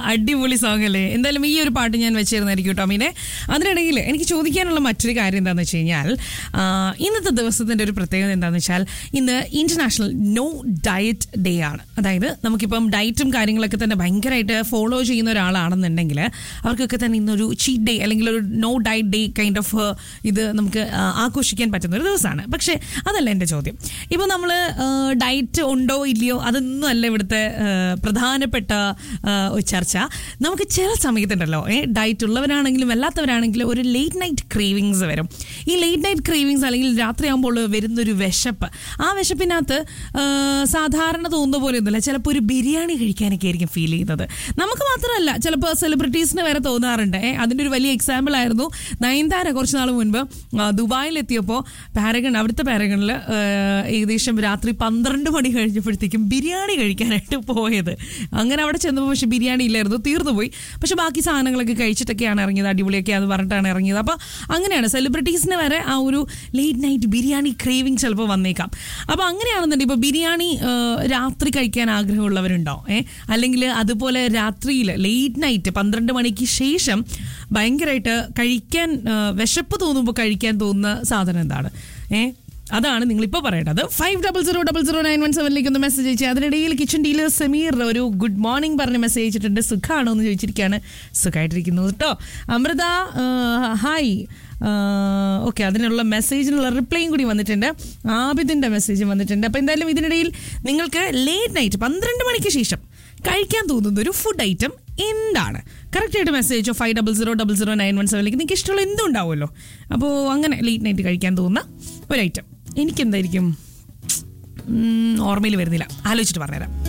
അടിപൊളി സോങ് അല്ലേ എന്തായാലും ഈ ഒരു പാട്ട് ഞാൻ വെച്ചിരുന്നായിരിക്കും കേട്ടോ മീനെ അതിനിടയിൽ എനിക്ക് ചോദിക്കാനുള്ള മറ്റൊരു കാര്യം എന്താണെന്ന് വെച്ച് കഴിഞ്ഞാൽ ആ, ഇന്നത്തെ ദിവസത്തിന്റെ ഒരു പ്രത്യേകത എന്താണെന്ന് വെച്ചാൽ ഇന്ന് ഇന്റർനാഷണൽ നോ ഡയറ്റ് ഡേ ആണ് അതായത് നമുക്കിപ്പം ഡയറ്റും കാര്യങ്ങളൊക്കെ തന്നെ ഭയങ്കരമായിട്ട് ഫോളോ ചെയ്യുന്ന ഒരാളാണെന്നുണ്ടെങ്കിൽ അവർക്കൊക്കെ തന്നെ ഇന്നൊരു ചീറ്റ് ഡേ അല്ലെങ്കിൽ ഒരു no diet day kind of ഇത് നമുക്ക് ആ, ആഘോഷിക്കാൻ പറ്റുന്ന ഒരു ദിവസമാണ് പക്ഷേ അതല്ല എൻ്റെ ചോദ്യം ഇപ്പോൾ നമ്മൾ ഡയറ്റ് ഉണ്ടോ ഇല്ലയോ അതൊന്നും അല്ല ഇവിടുത്തെ ആ, പ്രധാനപ്പെട്ട ആ, ഒരു ചർച്ച നമുക്ക് ചില സമയത്തുണ്ടല്ലോ ഏ ഡയറ്റ് ഉള്ളവരാണെങ്കിലും അല്ലാത്തവരാണെങ്കിലും ഒരു ലേറ്റ് നൈറ്റ് ക്രേവിങ്സ് വരും ഈ ലേറ്റ് നൈറ്റ് ക്രേവിങ്സ് അല്ലെങ്കിൽ രാത്രിയാകുമ്പോൾ വരുന്നൊരു വിശപ്പ് ആ വിശപ്പിനകത്ത് ആ, സാധാരണ തോന്നുന്ന പോലെ ഒന്നുമില്ല ചിലപ്പോൾ ഒരു ബിരിയാണി കഴിക്കാനൊക്കെ ആയിരിക്കും ഫീൽ ചെയ്യുന്നത് നമുക്ക് മാത്രമല്ല ചിലപ്പോൾ സെലിബ്രിറ്റീസിന് വരെ തോന്നാറുണ്ട് ഏ, അതിൻ്റെ ഒരു വലിയ എക്സാമ്പിൾ ആയിരുന്നു നയൻതാര കുറച്ച് നാൾ മുൻപ് ആ, ദുബായിലെത്തിയപ്പോൾ പാരഗൺ അവിടുത്തെ പാരഗണിൽ ഏകദേശം രാത്രി പന്ത്രണ്ട് മണി കഴിഞ്ഞപ്പോഴത്തേക്കും ബിരിയാണി കഴിക്കാനായിട്ട് പോയത് അങ്ങനെ അവിടെ ചെന്നപ്പോൾ പക്ഷെ ബിരിയാണി ഇല്ലായിരുന്നു തീർന്നു പോയി പക്ഷെ ബാക്കി സാധനങ്ങളൊക്കെ കഴിച്ചിട്ടൊക്കെയാണ് ഇറങ്ങിയത് അടിപൊളിയൊക്കെയാന്ന് പറഞ്ഞിട്ടാണ് ഇറങ്ങിയത് അപ്പോൾ അങ്ങനെയാണ് സെലിബ്രിറ്റീസിന് വരെ ആ ഒരു ലേറ്റ് നൈറ്റ് ബിരിയാണി ക്രേവിങ് ചിലപ്പോൾ വന്നേക്കാം അപ്പോൾ അങ്ങനെയാണെന്നുണ്ടെങ്കിൽ ഇപ്പോൾ ബിരിയാണി ആ, രാത്രി കഴിക്കാൻ ആഗ്രഹമുള്ളവരുണ്ടോ ഏ അല്ലെങ്കിൽ അതുപോലെ രാത്രിയിൽ ലേറ്റ് നൈറ്റ് പന്ത്രണ്ട് മണിക്ക് ശേഷം ഭയങ്കരമായിട്ട് കഴിക്കാൻ ആ, വിശപ്പ് തോന്നുമ്പോൾ കഴിക്കാൻ തോന്നുന്ന സാധനം എന്താണ് ഏ അതാണ് നിങ്ങൾ ഇപ്പോൾ പറയേണ്ടത് five double zero double zero nine one സെവനിലേക്ക് ഒന്ന് മെസ്സേജ് അയച്ചു അതിനിടയിൽ കിച്ചൺ ഡീലർ സമീർ ഒരു ഗുഡ് മോർണിംഗ് പറഞ്ഞ് മെസ്സേജ് അയച്ചിട്ടുണ്ട് സുഖമാണോ എന്ന് ചോദിച്ചിരിക്കുകയാണ് സുഖമായിട്ടിരിക്കുന്നു കേട്ടോ അമൃത ആ, ഹായ് ഓക്കെ അതിനുള്ള മെസ്സേജിനുള്ള റിപ്ലൈയും കൂടി വന്നിട്ടുണ്ട് ആബിദിൻ്റെ മെസ്സേജും വന്നിട്ടുണ്ട് അപ്പോൾ എന്തായാലും ഇതിനിടയിൽ നിങ്ങൾക്ക് ലേറ്റ് നൈറ്റ് പന്ത്രണ്ട് മണിക്ക് ശേഷം കഴിക്കാൻ തോന്നുന്ന ഒരു ഫുഡ് ഐറ്റം എന്താണ് കറക്റ്റായിട്ട് മെസ്സേജോ five double zero double zero nine one സെവനിലേക്ക് നിങ്ങൾക്ക് ഇഷ്ടമുള്ള എന്തും ഉണ്ടാവുമല്ലോ അപ്പോൾ അങ്ങനെ ലേറ്റ് നൈറ്റ് കഴിക്കാൻ തോന്നുന്ന ഒരു ഐറ്റം എനിക്കെന്തായിരിക്കും ഉം, ഓർമ്മയിൽ വരുന്നില്ല ആലോചിച്ചിട്ട് പറഞ്ഞുതരാം